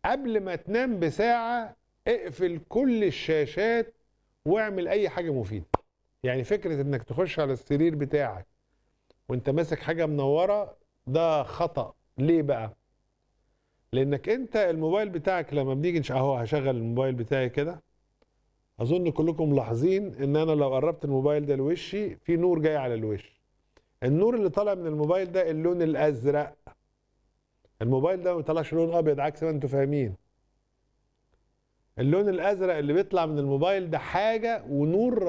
قبل ما تنام بساعة اقفل كل الشاشات واعمل اي حاجة مفيدة يعني فكرة انك تخش على السرير بتاعك وانت ماسك حاجة منورة ده خطأ ليه بقى لانك انت الموبايل بتاعك لما بنيجي نش- اهو هشغل الموبايل بتاعي كده اظن كلكم ملاحظين ان انا لو قربت الموبايل ده لوشي في نور جاي على الوش النور اللي طالع من الموبايل ده اللون الازرق الموبايل ده ما بيطلعش لون ابيض عكس ما انتم فاهمين اللون الازرق اللي بيطلع من الموبايل ده حاجه ونور